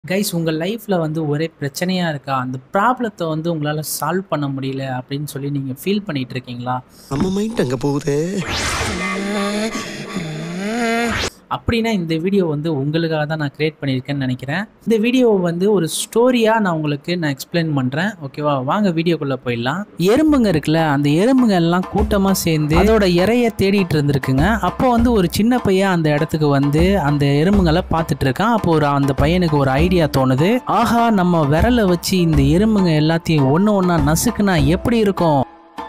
Guys உங்கள் லைஃப்பில் வந்து ஒரே பிரச்சனையாக இருக்கா அந்த ப்ராப்ளத்தை வந்து உங்களால் சால்வ் பண்ண முடியல அப்படின்னு சொல்லி நீங்கள் ஃபீல் பண்ணிட்டு இருக்கீங்களா நம்ம மைண்ட் அங்க போகுதே அப்படின்னா இந்த வீடியோ வந்து உங்களுக்காக தான் நான் கிரியேட் பண்ணியிருக்கேன்னு நினைக்கிறேன் இந்த வீடியோவை வந்து ஒரு ஸ்டோரியாக நான் உங்களுக்கு நான் எக்ஸ்பிளைன் பண்ணுறேன் ஓகேவா வாங்க வீடியோக்குள்ளே போயிடலாம் எறும்புங்க இருக்குல்ல அந்த எறும்புங்க எல்லாம் கூட்டமாக சேர்ந்து அதோட இறைய தேடிட்டு இருந்திருக்குங்க அப்போ வந்து ஒரு சின்ன பையன் அந்த இடத்துக்கு வந்து அந்த எறும்புங்களை பார்த்துட்டு இருக்கான் அப்போ ஒரு அந்த பையனுக்கு ஒரு ஐடியா தோணுது ஆஹா நம்ம விரலை வச்சு இந்த எறும்புங்க எல்லாத்தையும் ஒன்று ஒன்றா நசுக்குனா எப்படி இருக்கும்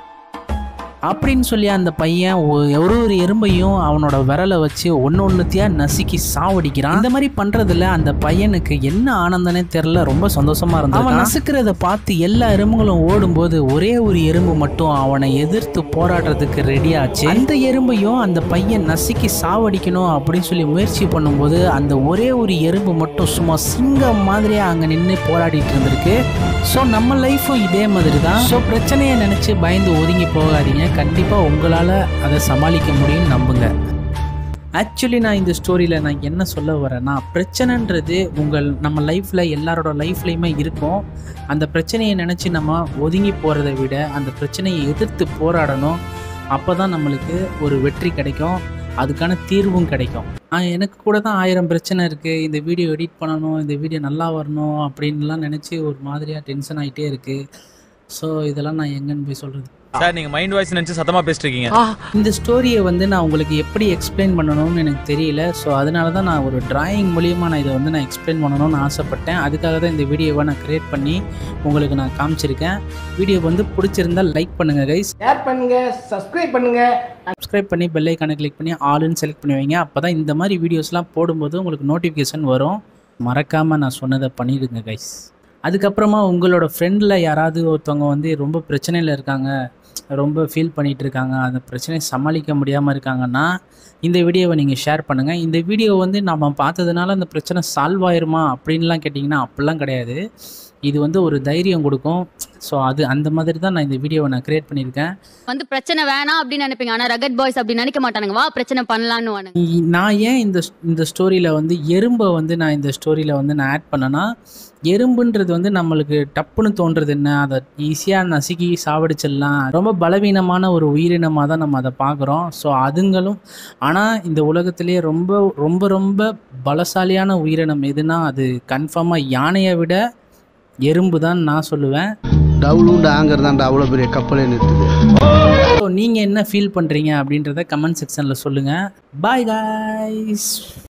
அப்படின்னு சொல்லி அந்த பையன் ஒ- ஒரு ஒரு எறும்பையும் அவனோட விரலை வச்சு ஒன்று ஒன்றுத்தையா நசுக்கி சாவடிக்கிறான் இந்த மாதிரி பண்றதுல அந்த பையனுக்கு என்ன ஆனந்தனே தெரியல ரொம்ப சந்தோஷமா இருந்தான் அவன் நசுக்கிறத பார்த்து எல்லா எறும்புகளும் ஓடும்போது ஒரே ஒரு எறும்பு மட்டும் அவனை எதிர்த்து போராடுறதுக்கு ரெடி ஆச்சு அந்த எறும்பையும் அந்த பையன் நசுக்கி சாவடிக்கணும் அப்படின்னு சொல்லி முயற்சி பண்ணும்போது அந்த ஒரே ஒரு எறும்பு மட்டும் சும்மா சிங்கம் மாதிரியே அங்கே நின்று போராடிட்டு இருந்திருக்கு ஸோ நம்ம லைஃப்பும் இதே மாதிரி தான் ஸோ பிரச்சனையை நினச்சி பயந்து ஒதுங்கி போகாதீங்க கண்டிப்பாக உங்களால் அதை சமாளிக்க முடியும்னு நம்புங்க ஆக்சுவலி நான் இந்த ஸ்டோரியில் நான் என்ன சொல்ல வரேன்னா பிரச்சனைன்றது உங்கள் நம்ம லைஃப்பில் எல்லாரோட லைஃப்லேயுமே இருக்கும் அந்த பிரச்சனையை நினச்சி நம்ம ஒதுங்கி போகிறத விட அந்த பிரச்சனையை எதிர்த்து போராடணும் அப்போ தான் நம்மளுக்கு ஒரு வெற்றி கிடைக்கும் அதுக்கான தீர்வும் கிடைக்கும் ஆ, எனக்கு கூட தான் ஆயிரம் பிரச்சனை இருக்குது இந்த வீடியோ எடிட் பண்ணணும் இந்த வீடியோ நல்லா வரணும் அப்படின்லாம் நினச்சி ஒரு மாதிரியாக டென்ஷன் ஆகிட்டே இருக்குது ஸோ இதெல்லாம் நான் எங்கன்னு போய் சொல்கிறது சார் நீங்க மைண்ட் வாய்ஸ் நினைச்சு சத்தமா பேசிட்டு இருக்கீங்க இந்த ஸ்டோரியை வந்து நான் உங்களுக்கு எப்படி எக்ஸ்பிளைன் பண்ணணும்னு எனக்கு தெரியல ஸோ அதனால தான் நான் ஒரு டிராயிங் மூலியமாக நான் இதை வந்து நான் எக்ஸ்பிளைன் பண்ணணும்னு ஆசைப்பட்டேன் அதுக்காக தான் இந்த வீடியோவை நான் கிரியேட் பண்ணி உங்களுக்கு நான் காமிச்சிருக்கேன் வீடியோ வந்து பிடிச்சிருந்தா லைக் பண்ணுங்கள் கைஸ் ஷேர் பண்ணுங்க சப்ஸ்கிரைப் பண்ணுங்க சப்ஸ்கிரைப் பண்ணி பெல் ஐக்கானை கிளிக் பண்ணி ஆளுன்னு செலக்ட் பண்ணி வைங்க அப்போ தான் இந்த மாதிரி வீடியோஸ்லாம் போடும்போது உங்களுக்கு நோட்டிஃபிகேஷன் வரும் மறக்காமல் நான் சொன்னதை பண்ணிடுங்க கைஸ் அதுக்கப்புறமா உங்களோட ஃப்ரெண்டில் யாராவது ஒருத்தவங்க வந்து ரொம்ப பிரச்சனையில் இருக்காங்க ரொம்ப ஃபீல் பண்ணிகிட்டு இருக்காங்க அந்த பிரச்சனையை சமாளிக்க முடியாமல் இருக்காங்கன்னா இந்த வீடியோவை நீங்கள் ஷேர் பண்ணுங்கள் இந்த வீடியோ வந்து நம்ம பார்த்ததுனால அந்த பிரச்சனை சால்வ் ஆயிருமா அப்படின்லாம் கேட்டிங்கன்னா அப்படிலாம் கிடையாது இது வந்து ஒரு தைரியம் கொடுக்கும் ஸோ அது அந்த மாதிரி தான் நான் இந்த வீடியோவை நான் க்ரியேட் பண்ணியிருக்கேன் வந்து பிரச்சனை வேணாம் அப்படின்னு நினைப்பீங்க ஆனா ரகட் பாய்ஸ் அப்படி நினைக்க மாட்டானுங்க வா பிரச்சனை பண்ணலான்னு வானுங்க. இ- நான் ஏன் இந்த இந்த ஸ்டோரியில் வந்து எறும்பை வந்து நான் இந்த ஸ்டோரியில் வந்து நான் ஆட் பண்ணேன்னா எறும்புன்றது வந்து நம்மளுக்கு டப்புன்னு தோன்றது என்ன அதை ஈஸியாக நசுக்கி சாவடிச்சிடலாம் ரொம்ப பலவீனமான ஒரு உயிரினமாக தான் நம்ம அதை பார்க்குறோம் ஸோ அதுங்களும் ஆனால் இந்த உலகத்திலேயே ரொம்ப ரொம்ப ரொம்ப பலசாலியான உயிரினம் எதுனா அது கன்ஃபார்மாக யானையை விட எறும்பு தான் நான் சொல்லுவேன் டவுலும் டாங்கர் தான்டா அவ்வளோ பெரிய கப்பலே நிறுத்துது ஸோ நீங்கள் என்ன ஃபீல் பண்ணுறீங்க அப்படின்றத கமெண்ட் செக்ஷனில் சொல்லுங்கள் பாய் guys